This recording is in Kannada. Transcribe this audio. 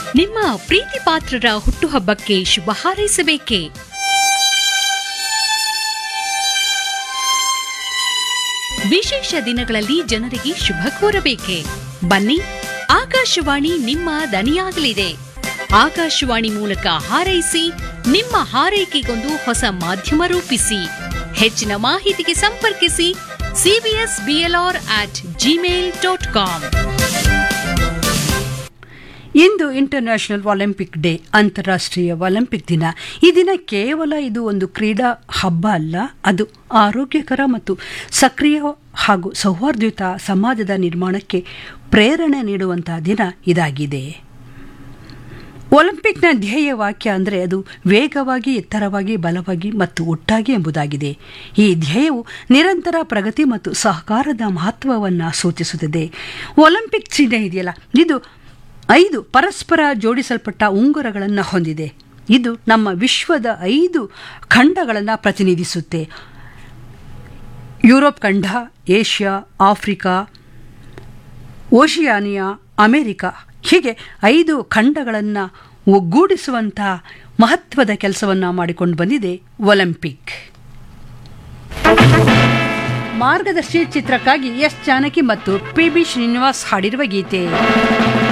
ನಿಮ್ಮ ಪ್ರೀತಿ ಪಾತ್ರರ ಹುಟ್ಟುಹಬ್ಬಕ್ಕೆ ಶುಭ ಹಾರೈಸಬೇಕೇ ವಿಶೇಷ ದಿನಗಳಲ್ಲಿ ಜನರಿಗೆ ಶುಭ ಕೋರಬೇಕೆ ಬನ್ನಿ ಆಕಾಶವಾಣಿ ನಿಮ್ಮ ದನಿಯಾಗಲಿದೆ ಆಕಾಶವಾಣಿ ಮೂಲಕ ಹಾರೈಸಿ ನಿಮ್ಮ ಹಾರೈಕೆಗೊಂದು ಹೊಸ ಮಾಧ್ಯಮ ರೂಪಿಸಿ ಹೆಚ್ಚಿನ ಮಾಹಿತಿಗೆ ಸಂಪರ್ಕಿಸಿ CBS BLR at Gmail dot com ಇಂದು ಇಂಟರ್ನ್ಯಾಷನಲ್ ಒಲಿಂಪಿಕ್ ಡೇ ಅಂತಾರಾಷ್ಟ್ರೀಯ ಒಲಿಂಪಿಕ್ ದಿನ ಈ ದಿನ ಕೇವಲ ಇದು ಒಂದು ಕ್ರೀಡಾ ಹಬ್ಬ ಅಲ್ಲ ಅದು ಆರೋಗ್ಯಕರ ಮತ್ತು ಸಕ್ರಿಯ ಹಾಗೂ ಸೌಹಾರ್ದಯುತ ಸಮಾಜದ ನಿರ್ಮಾಣಕ್ಕೆ ಪ್ರೇರಣೆ ನೀಡುವಂತಹ ದಿನ ಇದಾಗಿದೆ ಒಲಿಂಪಿಕ್ನ ಧ್ಯೇಯ ವಾಕ್ಯ ಅಂದರೆ ಅದು ವೇಗವಾಗಿ ಎತ್ತರವಾಗಿ ಬಲವಾಗಿ ಮತ್ತು ಒಟ್ಟಾಗಿ ಎಂಬುದಾಗಿದೆ ಈ ಧ್ಯೇಯವು ನಿರಂತರ ಪ್ರಗತಿ ಮತ್ತು ಸಹಕಾರದ ಮಹತ್ವವನ್ನು ಸೂಚಿಸುತ್ತದೆ ಒಲಿಂಪಿಕ್ ಚಿಹ್ನೆ ಇದೆಯಲ್ಲ ಇದು ಐದು ಪರಸ್ಪರ ಜೋಡಿಸಲ್ಪಟ್ಟ ಉಂಗುರಗಳನ್ನು ಹೊಂದಿದೆ ಇದು ನಮ್ಮ ವಿಶ್ವದ ಐದು ಖಂಡಗಳನ್ನು ಪ್ರತಿನಿಧಿಸುತ್ತೆ ಯುರೋಪ್ ಖಂಡ ಏಷ್ಯಾ ಆಫ್ರಿಕಾ ಓಷಿಯಾನಿಯಾ ಅಮೆರಿಕ ಹೀಗೆ ಐದು ಖಂಡಗಳನ್ನು ಒಗ್ಗೂಡಿಸುವಂಥ ಮಹತ್ವದ ಕೆಲಸವನ್ನು ಮಾಡಿಕೊಂಡು ಬಂದಿದೆ ಒಲಿಂಪಿಕ್ ಮಾರ್ಗದರ್ಶಿ ಚಿತ್ರಕ್ಕಾಗಿ ಎಸ್ ಜಾನಕಿ ಮತ್ತು ಪಿ ಬಿ ಶ್ರೀನಿವಾಸ್ ಹಾಡಿರುವ ಗೀತೆ